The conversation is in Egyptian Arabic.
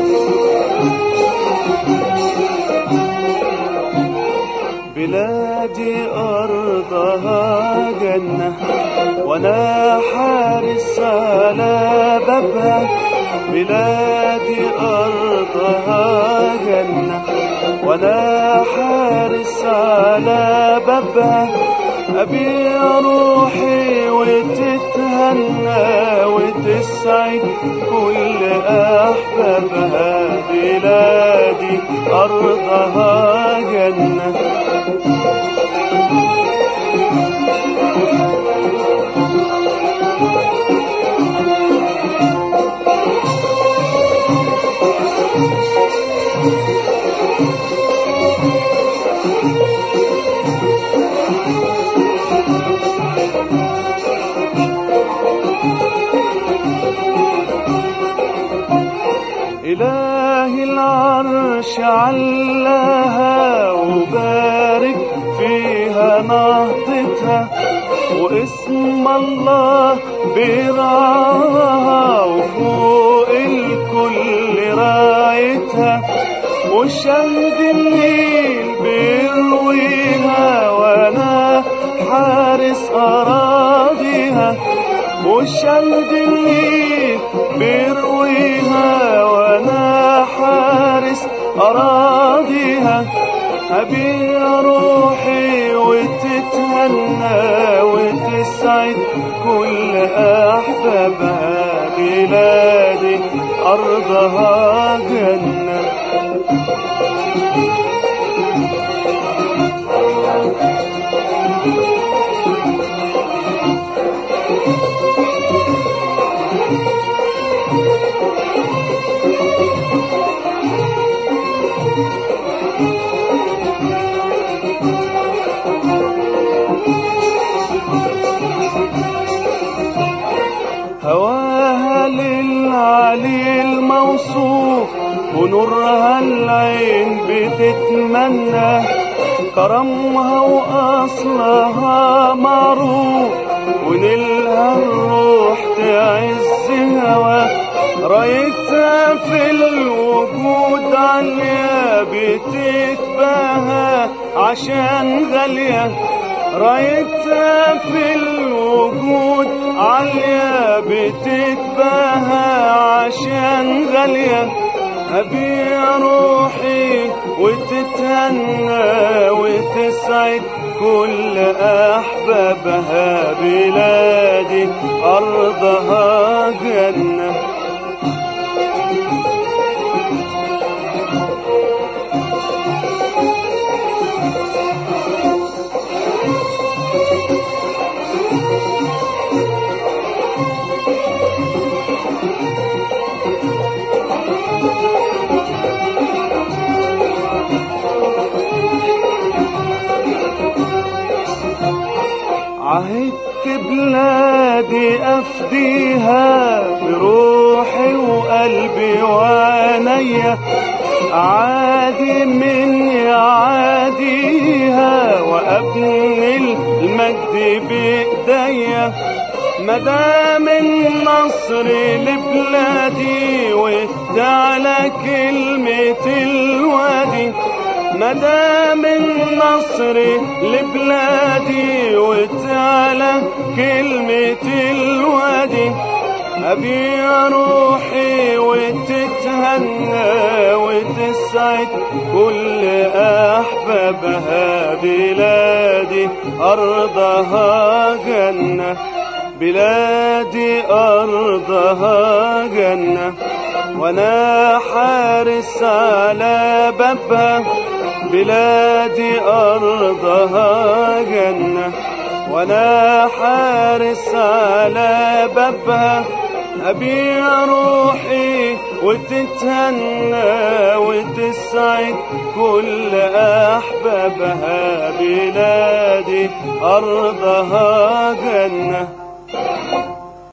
بلادي أرضها جنة وأنا حارس على بابها بلادي أرضها جنة وأنا حارس على بابها أبيع روحي وتتهنى وتسعد كل أحبابها بلادي أرضها جنة إله العرش علاها وبارك فيها نهضتها واسم الله بيرعاها وفوق الكل رايتها وشهد النيل بيرويها وانا حارس اراضيها وشهد النيل بيرويها وانا حارس اراضيها أبيع روحي وتتهنى وتسعد كل أحبابها بلادي أرضها جنة هواها للعلي الموصوف ونورها العين بتتمنى كرمها وأصلها معروف ونلها الروح تعز هوا رايتها في الوجود عالية بتتباهى عشان غالية رايتها في الوجود عالية بتتباهى عشان غالية أبيع روحي وتتهنى وتسعد كل أحبابها بلادي أرضها جنة عهدت بلادي أفديها بروحي وقلبي وعينيا عادي مني عاديها وأبني المجد بإيديا مدام النصر لبلادي وتعلى كلمة الوادي مدام النصر لبلادي وتعلى كلمة الوادي أبيع روحي وتتهنى وتسعد كل أحبابها بلادي أرضها جنة بلادي أرضها جنة وأنا حارس على بابها بلادي أرضها جنة وأنا حارس على بابها أبيع روحي وتتهنى وتسعد كل أحبابها بلادي أرضها جنة